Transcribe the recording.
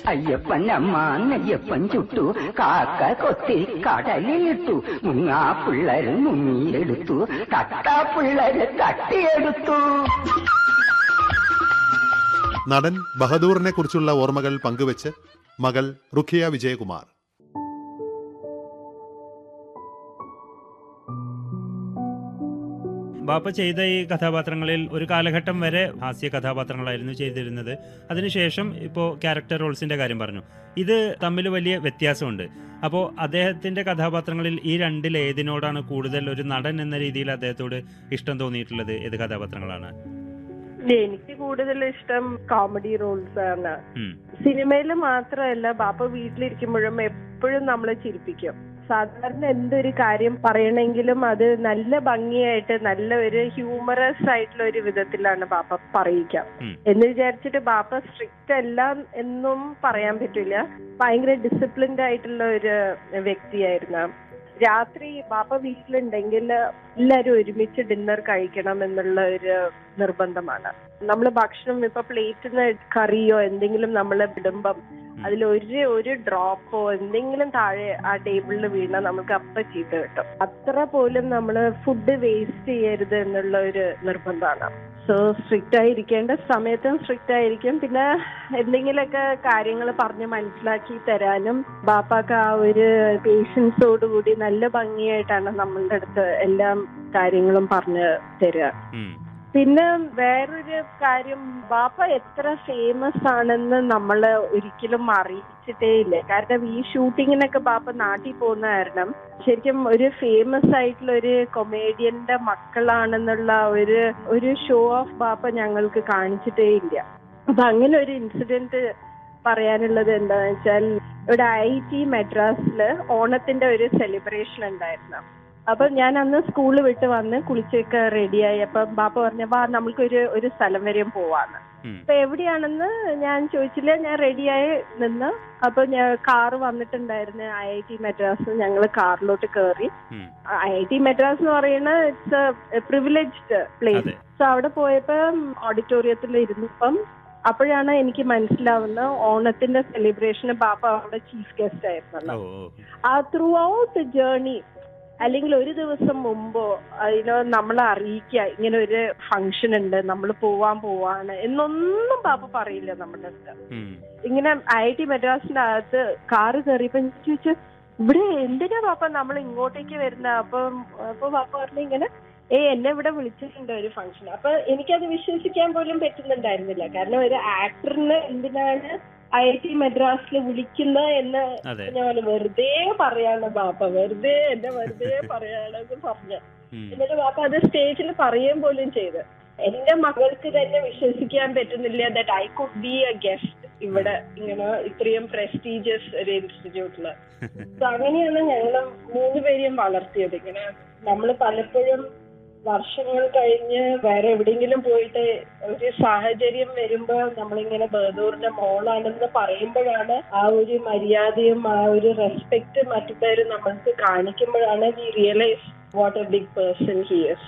അയ്യപ്പനമ്മ നെയ്യപ്പൻ ചുട്ടു കാക്ക കൊത്തി കടലിലിട്ടു മുങ്ങാ പിള്ളേര് മുങ്ങിയെടുത്തു തട്ടാ പിള്ളേര് തട്ടിയെടുത്തു നടൻ ബഹദൂറിനെ കുറിച്ചുള്ള ഓർമ്മകൾ പങ്കുവച്ച് മകൾ റുഖിയ വിജയകുമാർ ബാപ്പ ചെയ്ത ഈ കഥാപാത്രങ്ങളിൽ ഒരു കാലഘട്ടം വരെ ഹാസ്യ കഥാപാത്രങ്ങളായിരുന്നു ചെയ്തിരുന്നത് അതിനുശേഷം ഇപ്പോൾ ക്യാരക്ടർ റോൾസിന്റെ കാര്യം പറഞ്ഞു ഇത് തമ്മിൽ വലിയ വ്യത്യാസമുണ്ട് അപ്പോൾ അദ്ദേഹത്തിന്റെ കഥാപാത്രങ്ങളിൽ ഈ രണ്ടിൽ ഏതിനോടാണ് കൂടുതൽ ഒരു നടൻ എന്ന രീതിയിൽ അദ്ദേഹത്തോട് ഇഷ്ടം തോന്നിയിട്ടുള്ളത് ഏത് കഥാപാത്രങ്ങളാണ് എനിക്ക് കൂടുതൽ ഇഷ്ടം കോമഡി റോൾസ് ആണ് ഉം. സിനിമയിൽ മാത്രമല്ല ബാപ്പ വീട്ടിലിരിക്കുമ്പോഴും എപ്പോഴും നമ്മളെ ചിരിപ്പിക്കും സാധാരണ എന്തൊരു കാര്യം പറയണെങ്കിലും അത് നല്ല ഭംഗിയായിട്ട് നല്ല ഒരു ഹ്യൂമറസ് ആയിട്ടുള്ള ഒരു വിധത്തിലാണ് ബാപ്പ പറയിക്കാം ഉം. എന്ന് വിചാരിച്ചിട്ട് ബാപ്പ സ്ട്രിക്റ്റ് അല്ല എന്നും പറയാൻ പറ്റില്ല ഭയങ്കര ഡിസിപ്ലിൻഡ് ആയിട്ടുള്ള ഒരു വ്യക്തിയായിരുന്നു രാത്രി ബാപ്പ വീട്ടിലുണ്ടെങ്കിൽ എല്ലാരും ഒരുമിച്ച് ഡിന്നർ കഴിക്കണം എന്നുള്ള ഒരു നിർബന്ധമാണ് നമ്മൾ ഭക്ഷണം ഇപ്പൊ പ്ലേറ്റിൽ നിന്ന് കറിയോ എന്തെങ്കിലും നമ്മൾ ഇടുമ്പം അതിൽ ഒരു ഒരു ഡ്രോപ്പോ എന്തെങ്കിലും താഴെ ആ ടേബിളിൽ വീണാൽ നമുക്ക് അപ്പ ചീത്ത കിട്ടും അത്ര പോലും നമ്മൾ ഫുഡ് വേസ്റ്റ് ചെയ്യരുത് എന്നുള്ള ഒരു നിർബന്ധമാണ് സോ സ്ട്രിക്റ്റ് ആയിരിക്കേണ്ട സമയത്തും സ്ട്രിക്റ്റ് ആയിരിക്കും പിന്നെ എന്തെങ്കിലുമൊക്കെ കാര്യങ്ങൾ പറഞ്ഞ് മനസ്സിലാക്കി തരാനും ബാപ്പാക്ക് ആ ഒരു പേഷ്യൻസോടുകൂടി നല്ല ഭംഗിയായിട്ടാണ് നമ്മളുടെ അടുത്ത് എല്ലാം കാര്യങ്ങളും പറഞ്ഞു തരിക ഉം. പിന്നെ വേറൊരു കാര്യം ബാപ്പ എത്ര ഫേമസ് ആണെന്ന് നമ്മള് ഒരിക്കലും അറിയിച്ചിട്ടേ ഇല്ല കാരണം ഈ ഷൂട്ടിങ്ങിനൊക്കെ ബാപ്പ നാട്ടിൽ പോകുന്ന കാരണം ശരിക്കും ഒരു ഫേമസ് ആയിട്ടുള്ള ഒരു കൊമേഡിയന്റെ മക്കളാണെന്നുള്ള ഒരു ഒരു ഷോ ഓഫ് ബാപ്പ ഞങ്ങൾക്ക് കാണിച്ചിട്ടേ ഇല്ല അപ്പൊ അങ്ങനെ ഒരു ഇൻസിഡന്റ് പറയാനുള്ളത് എന്താന്ന് വെച്ചാൽ ഇവിടെ ഐ ടി മെഡ്രാസില് ഓണത്തിന്റെ ഒരു സെലിബ്രേഷൻ ഉണ്ടായിരുന്നു അപ്പൊ ഞാൻ അന്ന് സ്കൂൾ വിട്ട് വന്ന് കുളിച്ചൊക്കെ റെഡിയായി അപ്പൊ ബാപ്പ പറഞ്ഞ വാ നമുക്കൊരു ഒരു സ്ഥലം വരെയും പോവാന്ന് ഉം. അപ്പൊ എവിടെയാണെന്ന് ഞാൻ ചോദിച്ചില്ല ഞാൻ റെഡിയായി നിന്ന് അപ്പൊ ഞാൻ കാറ് വന്നിട്ടുണ്ടായിരുന്നു ഐ ഐ ടി മെഡ്രാസ് ഞങ്ങൾ കാറിലോട്ട് കയറി ഉം. ഐ ഐ ടി മെഡ്രാസ് എന്ന് പറയുന്നത് ഇറ്റ്സ് എ പ്രിവിലേജ്ഡ് പ്ലേസ് അതെ സോ അവിടെ പോയപ്പോ ഓഡിറ്റോറിയത്തിൽ ഇരുന്നപ്പം അപ്പോഴാണ് എനിക്ക് മനസ്സിലാവുന്നത് ഓണത്തിന്റെ സെലിബ്രേഷന് ബാപ്പ അവിടെ ചീഫ് ഗസ്റ്റ് ആയിരുന്നല്ലോ ഓ ഓ ആ ത്രൂ ഔട്ട് ജേർണി അല്ലെങ്കിൽ ഒരു ദിവസം മുമ്പോ അതിനോ നമ്മളെ അറിയിക്കുക ഇങ്ങനെ ഒരു ഫംഗ്ഷൻ ഉണ്ട് നമ്മൾ പോവാൻ പോവാണ് എന്നൊന്നും പാപ്പ പറയില്ല നമ്മുടെ അടുത്ത് ഉം. ഇങ്ങനെ ഐ ഐ ടി മെഡ്രാസിന്റെ അകത്ത് കാറ് കയറിയപ്പോ ഞാൻ ചോദിച്ചു ഇവിടെ എന്തിനാ പാപ്പ നമ്മൾ ഇങ്ങോട്ടേക്ക് വരുന്ന അപ്പം അപ്പൊ പാപ്പ പറഞ്ഞു ഇങ്ങനെ ഏ എന്നെ ഇവിടെ വിളിച്ചിട്ടുണ്ട് ഒരു ഫംഗ്ഷൻ അപ്പൊ എനിക്കത് വിശ്വസിക്കാൻ പോലും പറ്റുന്നുണ്ടായിരുന്നില്ല കാരണം ഒരു ആക്ടറിന് എന്തിനാണ് ഐ ഐ ടി മെഡ്രാസിൽ വിളിക്കുന്നത് എന്ന് അതെ ഞാൻ വെറുതെ പറയാണ് ബാപ്പ വെറുതെ എന്നെ വെറുതെ പറയാണെന്ന് പറഞ്ഞു ഉം. എന്നിട്ട് ബാപ്പ അത് സ്റ്റേജിൽ പറയുകയും പോലും ചെയ്ത് എന്റെ മകൾക്ക് തന്നെ വിശ്വസിക്കാൻ പറ്റുന്നില്ല that I could be a guest ഇവിടെ ഇങ്ങനെ ഇത്രയും പ്രസ്റ്റീജിയസ് ഒരു ഇൻസ്റ്റിറ്റ്യൂട്ടില് So അങ്ങനെയാണ് ഞങ്ങള് മൂന്നുപേരെയും വളർത്തിയത് ഇങ്ങനെ നമ്മൾ പലപ്പോഴും വർഷങ്ങൾ കഴിഞ്ഞ് വേറെ എവിടെയെങ്കിലും പോയിട്ട് ഒരു സാഹചര്യം വരുമ്പോ നമ്മളിങ്ങനെ ബഹദൂറിന്റെ മോളാണെന്ന് പറയുമ്പോഴാണ് ആ ഒരു മര്യാദയും ആ ഒരു റെസ്പെക്ട് മറ്റുള്ളവർ നമ്മൾക്ക് കാണിക്കുമ്പോഴാണ് we realise what a big person he's